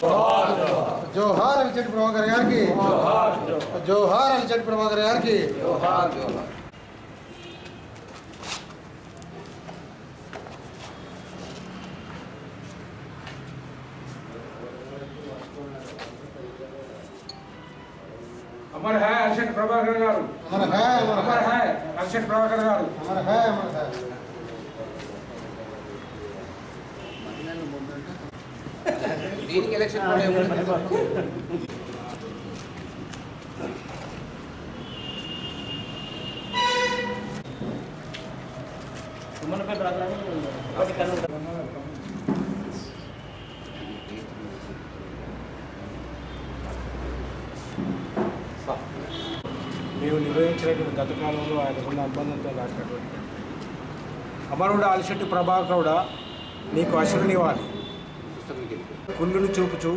జోహార్ అలిచెట్టి ప్రభాకర్ గారికి జోహార్ అలిచెట్టి ప్రభాకర్ గారికి अमर है अर्षद प्रभाकर गारू అమర హై అమర अमर హై है अर्षद प्रभाकर गारू అమర హై అమర హై దీనికి ఎలక్షన్ కూడా ఏముంది? మేము నిర్వహించినటువంటి గత కాలంలో ఆయనకున్న అనుబంధంతో రాసినటువంటి కవిత. అమరుడు అలిశెట్టి ప్రభాకరుడ నీకు అశ్రునివ్వాలి కుళ్ళును చూపుచు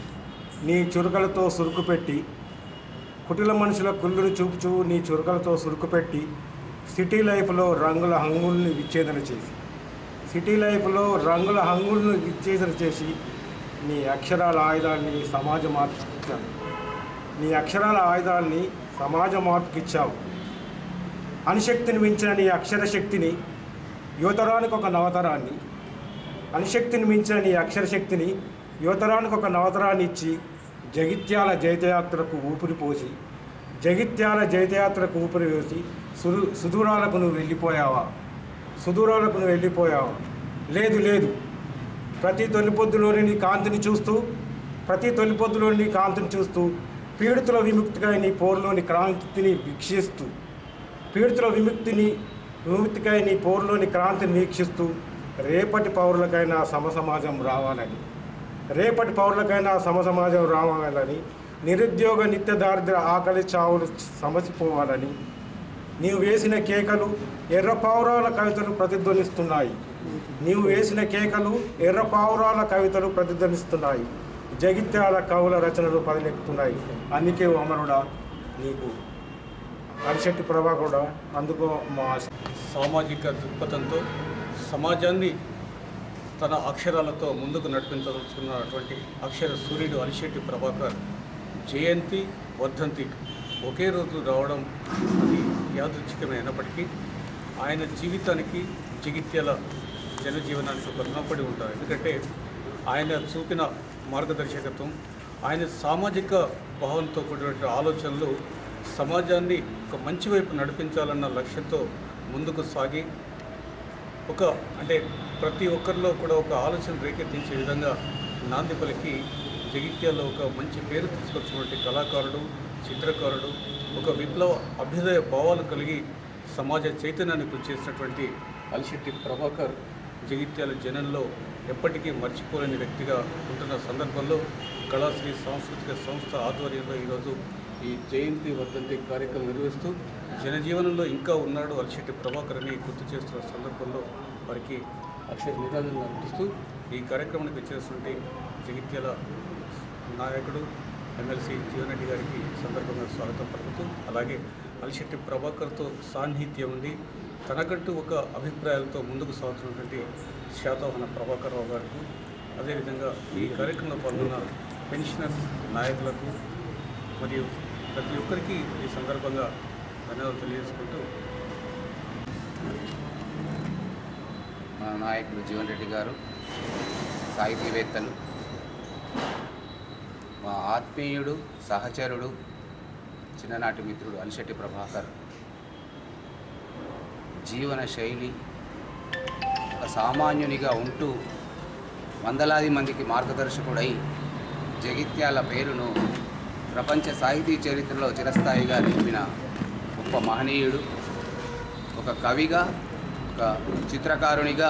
నీ చురుకలతో సురుకు పెట్టి కుటిల మనుషుల కుళ్ళును చూపుచు నీ చురుకలతో సురుకు పెట్టి సిటీ లైఫ్లో రంగుల హంగుల్ని విచ్ఛేదన చేసి సిటీ లైఫ్లో రంగుల హంగులను విచ్ఛేదన చేసి నీ అక్షరాల ఆయుధాన్ని సమాజ మార్పుకిచ్చావు నీ అక్షరాల ఆయుధాన్ని సమాజ మార్పుకిచ్చావు అణుశక్తిని మించిన నీ అక్షర శక్తిని యువతరానికి ఒక నవతరాన్ని అణుశక్తిని మించిన నీ అక్షర శక్తిని యువతరానికి ఒక నవతరాన్ని ఇచ్చి జగిత్యాల జైతయాత్రకు ఊపిరి పోసి జగిత్యాల జైతయాత్రకు ఊపిరి వేసి సుదు సుదూరాలకు నువ్వు వెళ్ళిపోయావా సుదూరాలకు నువ్వు వెళ్ళిపోయావా లేదు లేదు ప్రతి తొలిపొద్దులోని నీ కాంతిని చూస్తూ ప్రతి తొలిపొద్దులోని నీ కాంతిని చూస్తూ పీడితుల విముక్తిగా నీ పోరులోని క్రాంతిని వీక్షిస్తూ పీడితుల విముక్తిని విముక్తికై నీ పోరులోని క్రాంతిని వీక్షిస్తూ రేపటి పౌరులకైనా సమసమాజం రావాలని రేపటి పౌరులకైనా సమసమాజం రావాలని నిరుద్యోగ నిత్య దారిద్ర ఆకలి చావులు సమసిపోవాలని నీవు వేసిన కేకలు ఎర్ర పావురాల కవితలు ప్రతిధ్వనిస్తున్నాయి నీవు వేసిన కేకలు ఎర్ర పావురాల కవితలు ప్రతిధ్వనిస్తున్నాయి జగిత్యాల కవుల రచనలు పదిలెక్కుతున్నాయి అందుకే ఓ అమరుడా నీకు అరిశెట్టి ప్రభాకరుడా అందుకో మా సామాజిక దృక్పథంతో సమాజాన్ని తన అక్షరాలతో ముందుకు నడిపించదలుచుకున్నటువంటి అక్షర సూర్యుడు అలిశెట్టి ప్రభాకర్ జయంతి వర్ధంతి ఒకే రోజు రావడం అది యాదృచ్ఛికమే అయినప్పటికీ ఆయన జీవితానికి జగిత్యాల జనజీవనానికి ఒక రుణపడి ఉంటారు ఎందుకంటే ఆయన చూపిన మార్గదర్శకత్వం ఆయన సామాజిక భావంతో కూడినటువంటి ఆలోచనలు సమాజాన్ని ఒక మంచి వైపు నడిపించాలన్న లక్ష్యంతో ముందుకు సాగి ఒక అంటే ప్రతి ఒక్కరిలో కూడా ఒక ఆలోచన రేకెత్తించే విధంగా నాంది పలికి జగిత్యాల్లో ఒక మంచి పేరు తీసుకొచ్చినటువంటి కళాకారుడు చిత్రకారుడు ఒక విప్లవ అభ్యుదయ భావాలు కలిగి సమాజ చైతన్యాన్ని కృషి చేసినటువంటి అలిశెట్టి ప్రభాకర్ జగిత్యాల జనంలో ఎప్పటికీ మర్చిపోలేని వ్యక్తిగా ఉంటున్న సందర్భంలో కళాశ్రీ సాంస్కృతిక సంస్థ ఆధ్వర్యంలో ఈరోజు ఈ జయంతి వర్ధంతి కార్యక్రమం నిర్వహిస్తూ జనజీవనంలో ఇంకా ఉన్నాడు అలిశెట్టి ప్రభాకర్ అని గుర్తు చేస్తున్న సందర్భంలో వారికి అక్షర నిరాజన అర్పిస్తూ ఈ కార్యక్రమానికి వచ్చేటువంటి జగిత్యాల నాయకుడు ఎమ్మెల్సీ జీవనరెడ్డి గారికి ఈ సందర్భంగా స్వాగతం పలుకుతూ అలాగే అలిశెట్టి ప్రభాకర్తో సాన్నిహిత్యం ఉంది తనకంటూ ఒక అభిప్రాయాలతో ముందుకు సాగుతున్నటువంటి శాతవాహన ప్రభాకర్ రావు గారికి అదేవిధంగా ఈ కార్యక్రమంలో పాల్గొన్న పెన్షనర్స్ నాయకులకు మరియు ప్రతి ఒక్కరికి ఈ సందర్భంగా ధన్యవాదాలు తెలియజేసుకుంటూ మన నాయకుడు జీవన్ రెడ్డి గారు సాహితీవేత్తలు మా ఆత్మీయుడు సహచరుడు చిన్ననాటి మిత్రుడు అలిశెట్టి ప్రభాకర్ జీవన శైలి ఒక సామాన్యునిగా ఉంటూ వందలాది మందికి మార్గదర్శకుడై జగిత్యాల పేరును ప్రపంచ సాహితీ చరిత్రలో చిరస్థాయిగా నిలిపిన గొప్ప మహనీయుడు ఒక కవిగా ఒక చిత్రకారునిగా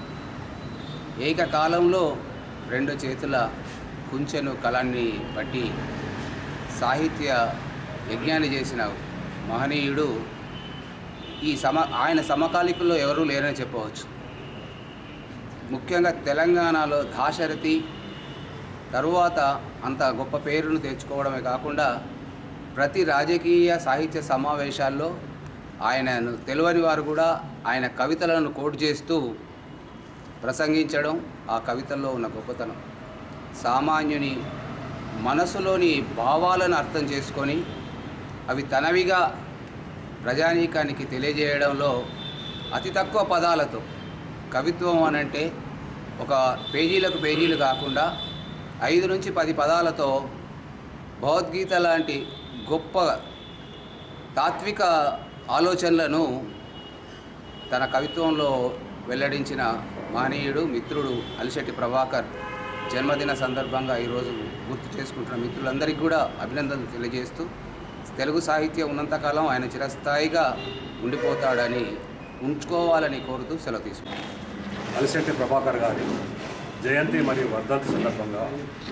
ఏకకాలంలో రెండు చేతుల కుంచెను కళాన్ని బట్టి సాహిత్య యజ్ఞాన్ని చేసిన మహనీయుడు ఈ సమ ఆయన సమకాలికుల్లో ఎవరూ లేరని చెప్పవచ్చు ముఖ్యంగా తెలంగాణలో దాశరథి తరువాత అంత గొప్ప పేరును తెచ్చుకోవడమే కాకుండా ప్రతి రాజకీయ సాహిత్య సమావేశాల్లో ఆయనను తెలియని వారు కూడా ఆయన కవితలను కోట్ చేస్తూ ప్రసంగించడం ఆ కవితల్లో ఉన్న గొప్పతనం సామాన్యుని మనసులోని భావాలను అర్థం చేసుకొని అవి తనవిగా ప్రజానీకానికి తెలియజేయడంలో అతి తక్కువ పదాలతో కవిత్వం అనంటే ఒక పేజీలకు పేజీలు కాకుండా ఐదు నుంచి పది పదాలతో భగవద్గీత లాంటి గొప్ప తాత్విక ఆలోచనలను తన కవిత్వంలో వెల్లడించిన మహనీయుడు మిత్రుడు అలిశెట్టి ప్రభాకర్ జన్మదిన సందర్భంగా ఈరోజు గుర్తు చేసుకుంటున్న మిత్రులందరికీ కూడా అభినందనలు తెలియజేస్తూ తెలుగు సాహిత్యం ఉన్నంతకాలం ఆయన చిరస్థాయిగా ఉండిపోతాడని ఉంచుకోవాలని కోరుతూ సెలవు తీసుకుంటాను అలిశెట్టి ప్రభాకర్ గారి జయంతి మరియు వర్ధంతి సందర్భంగా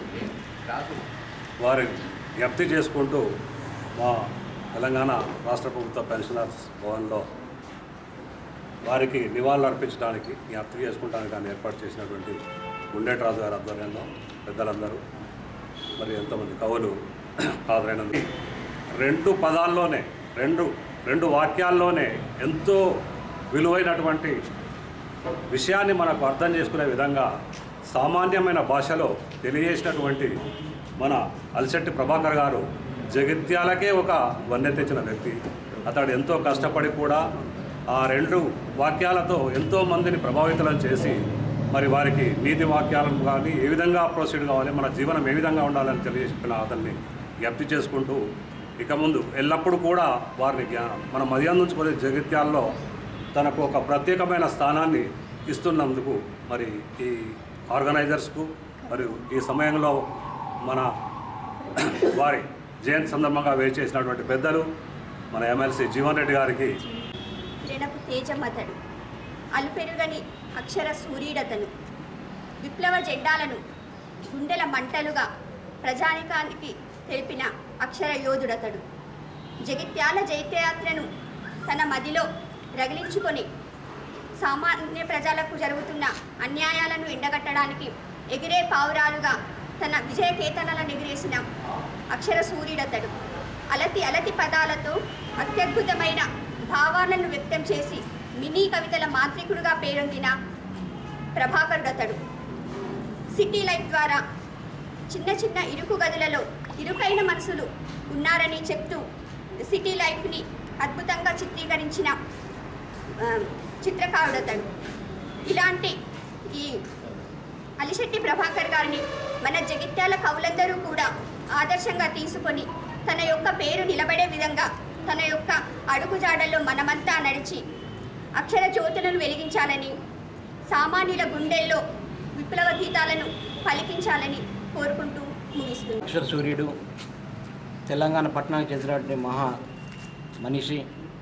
వారి జ్ఞప్తి చేసుకుంటూ మా తెలంగాణ రాష్ట్ర ప్రభుత్వ పెన్షనర్స్ భవన్లో వారికి నివాళులు అర్పించడానికి జ్ఞప్తి చేసుకుంటానికి ఆయన ఏర్పాటు చేసినటువంటి గుండేటరాజు గారి ఆధ్వర్యంలో పెద్దలందరూ మరి ఎంతోమంది కవులు హాజరైనందుకు రెండు పదాల్లోనే రెండు రెండు వాక్యాల్లోనే ఎంతో విలువైనటువంటి విషయాన్ని మనకు అర్థం చేసుకునే విధంగా సామాన్యమైన భాషలో తెలియజేసినటువంటి మన అలిశెట్టి ప్రభాకర్ గారు జగిత్యాలకే ఒక వన్నె తెచ్చిన వ్యక్తి అతడు ఎంతో కష్టపడి కూడా ఆ రెండు వాక్యాలతో ఎంతో మందిని ప్రభావితులను చేసి మరి వారికి నీతి వాక్యాలను కానీ ఏ విధంగా ప్రొసీడ్ కావాలి మన జీవనం ఏ విధంగా ఉండాలని తెలియజెప్పిన అతన్ని జ్ఞప్తి చేసుకుంటూ ఇక ముందు ఎల్లప్పుడూ కూడా వారిని జ్ఞా- మన మధ్య నుంచుకునే జగిత్యాల్లో తనకు ఒక ప్రత్యేకమైన స్థానాన్ని ఇస్తున్నందుకు మరి ఈ ఆర్గనైజర్స్కు మరియు ఈ సమయంలో మన వారి జయంతి సందర్భంగా వేచి చేసినటువంటి పెద్దలు మన ఎమ్మెల్సీ జీవన్ రెడ్డి గారికి క్రీడకు తేజమతడు అలుపెరుగని అక్షర సూర్యుడతను విప్లవ జెండాలను గుండెల మంటలుగా ప్రజానికానికి తెలిపిన అక్షర యోధుడతడు జగిత్యాల జైత్యయాత్రను తన మదిలో రగిలించుకొని సామాన్య ప్రజలకు జరుగుతున్న అన్యాయాలను ఎండగట్టడానికి ఎగిరే పావురాలుగా తన విజయ కేతనలను ఎగిరేసిన అక్షర సూర్యుడతడు అలతి అలతి పదాలతో అత్యద్భుతమైన భావాలను వ్యక్తం చేసి మినీ కవితల మాంత్రికుడుగా పేరొందిన ప్రభాకరుడతడు సిటీ లైఫ్ ద్వారా చిన్న చిన్న ఇరుకు గదులలో ఇరుకైన మనసులు ఉన్నారని చెప్తూ సిటీ లైఫ్ని అద్భుతంగా చిత్రీకరించిన ఆ, చిత్రకారుడతడు ఇలాంటి ఈ అలిశెట్టి ప్రభాకర్ గారిని మన జగిత్యాల కవులందరూ కూడా ఆదర్శంగా తీసుకొని తన యొక్క పేరు నిలబడే విధంగా తన యొక్క అడుగుజాడల్లో మనమంతా నడిచి అక్షర జ్యోతులను వెలిగించాలని సామాన్యుల గుండెల్లో విప్లవ గీతాలను పలికించాలని కోరుకుంటూ ముగిస్తుంది అక్షర సూర్యుడు తెలంగాణ పట్టణానికి చెందినటువంటి మహా మనిషి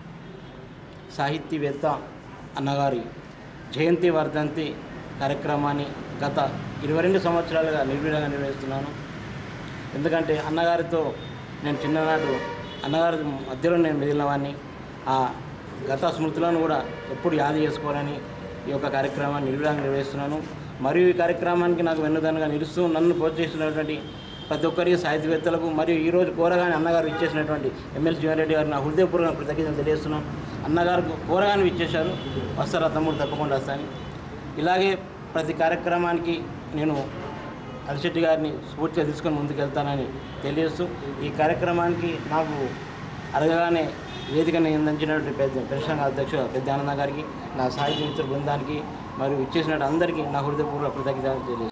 సాహితీవేత్త అన్నగారి జయంతి వర్ధంతి కార్యక్రమాన్ని గత ఇరవై రెండు సంవత్సరాలుగా నిర్వీడంగా నిర్వహిస్తున్నాను ఎందుకంటే అన్నగారితో నేను చిన్ననాడు అన్నగారి మధ్యలో నేను మిగిలినవాడిని ఆ గత స్మృతులను కూడా ఎప్పుడు యాద చేసుకోవాలని ఈ యొక్క కార్యక్రమాన్ని నిర్వీడంగా నిర్వహిస్తున్నాను మరియు ఈ కార్యక్రమానికి నాకు వెన్నుదన్నుగా నిలుస్తూ నన్ను ప్రోత్సహిస్తున్నటువంటి ప్రతి ఒక్కరికి సాహిత్యవేత్తలకు మరియు ఈరోజు కోరగాని అన్నగారు ఇచ్చేసినటువంటి ఎమ్మెల్సీ జీవన్ రెడ్డి గారు నా హృదయపూర్వక కృతజ్ఞతలు తెలియజేస్తున్నాను అన్నగారు కోరగాని ఇచ్చేశారు వస్తారా తమ్ముడు తప్పకుండా వస్తాను ఇలాగే ప్రతి కార్యక్రమానికి నేను అరిశెట్టి గారిని స్ఫూర్తిగా తీసుకొని ముందుకెళ్తానని తెలియజేస్తూ ఈ కార్యక్రమానికి నాకు అడగగానే వేదికను అందించినటువంటి పెద్ద పెన్షన్ అధ్యక్షుడు పెద్ద ఆనంద గారికి నా సాహిత్య మిత్ర బృందానికి మరియు ఇచ్చేసినట్టు అందరికీ నా హృదయపూర్వక కృతజ్ఞతలు తెలియజేస్తాను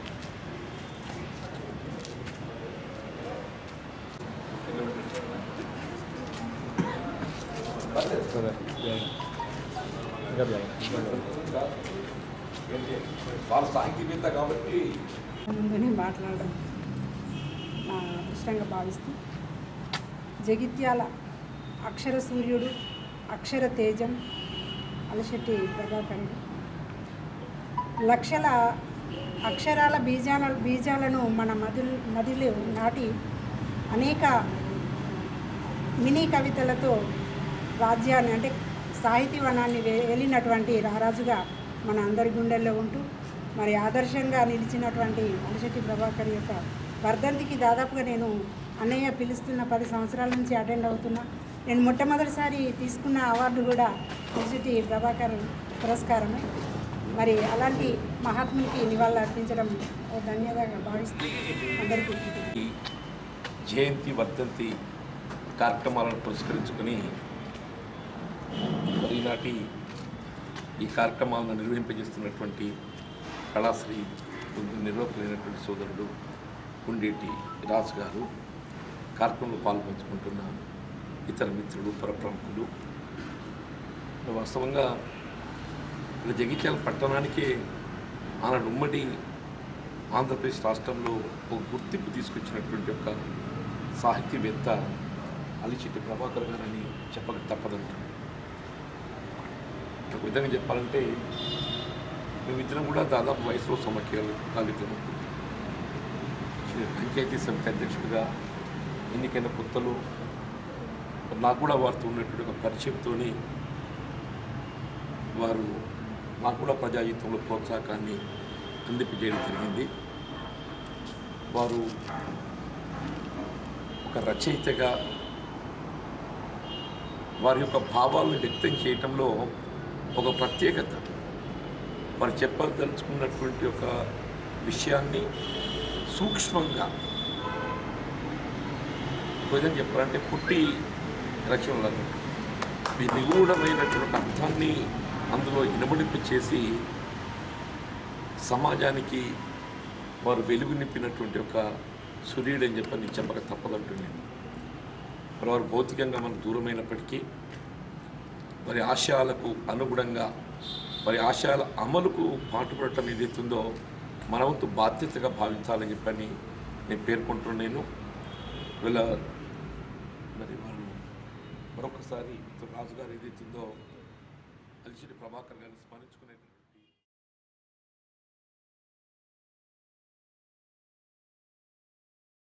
ముందని మాట్లాడడం నా అదృష్టంగా భావిస్తూ జగిత్యాల అక్షర సూర్యుడు అక్షర తేజం అలశెట్టి ప్రభాకరుడు లక్షల అక్షరాల బీజాల బీజాలను మన మది మదిలో నాటి అనేక మినీ కవితలతో రాజ్యాన్ని అంటే సాహితీ వనాన్ని వే- వెళ్ళినటువంటి రారాజుగా మన అందరి గుండెల్లో ఉంటూ మరి ఆదర్శంగా నిలిచినటువంటి అలిశెట్టి ప్రభాకర్ యొక్క వర్ధంతికి దాదాపుగా నేను అన్నయ్య పిలుస్తున్న పది సంవత్సరాల నుంచి అటెండ్ అవుతున్నా నేను మొట్టమొదటిసారి తీసుకున్న అవార్డు కూడా అలిశెట్టి ప్రభాకర్ పురస్కారమే మరి అలాంటి మహాత్మునికి నివాళులు అర్పించడం ఓ ధన్యతగా భావిస్తూ అందరికీ ఈ జయంతి వర్ధంతి కార్యక్రమాలను పురస్కరించుకొని మరి ఈనాటి ఈ కార్యక్రమాలను నిర్వహింపజేస్తున్నటువంటి కళాశ్రీ నిర్వాహకులైనటువంటి సోదరుడు ఉండేటి రాజు గారు కార్యక్రమంలో పాల్పంచుకుంటున్న ఇతర మిత్రులు పరప్రముఖులు వాస్తవంగా ఇక్కడ జగిత్యాల పట్టణానికే ఆనాడు ఉమ్మడి ఆంధ్రప్రదేశ్ రాష్ట్రంలో ఒక గుర్తింపు తీసుకొచ్చినటువంటి ఒక సాహితీవేత్త అలిచిటి ప్రభాకర్ గారని చెప్పక తప్పదంటున్నాను ఒక విధంగా చెప్పాలంటే మేమిద్దరం కూడా దాదాపు వయసులో సమఖ్యాలు కాలికలు పంచాయతీ సమితి అధ్యక్షుడిగా ఎన్నికైన కొత్తలో నాకు కూడా వారితో ఉన్నటువంటి ఒక పరిచయంతోని వారు నాకు కూడా ప్రజాయుద్ధంలో ప్రోత్సాహకాన్ని అందింపజేయడం జరిగింది వారు ఒక రచయితగా వారి యొక్క భావాలను వ్యక్తం చేయటంలో ఒక ప్రత్యేకత వారు చెప్పదలుచుకున్నటువంటి ఒక విషయాన్ని సూక్ష్మంగా కొంచెం చెప్పాలంటే పుట్టి రచనలు అన్నట్టు ఈ నిగూఢమైనటువంటి ఒక అర్థాన్ని అందులో ఇనబడింపు చేసి సమాజానికి వారు వెలుగు నింపినటువంటి ఒక సూర్యుడు అని చెప్పని నేను చెప్పక తప్పదంటున్నాను మరి వారు భౌతికంగా మనకు దూరమైనప్పటికీ వారి ఆశయాలకు అనుగుణంగా వారి ఆశయాల అమలుకు పాటుపడటం ఏదైతుందో మన వంతు బాధ్యతగా భావించాలని చెప్పని నేను పేర్కొంటున్నాను వీళ్ళ మరి వాళ్ళు మరొకసారి రాజుగారు ఏదైతుందో అలిసిరి ప్రభాకర్ గారిని స్మరించుకునే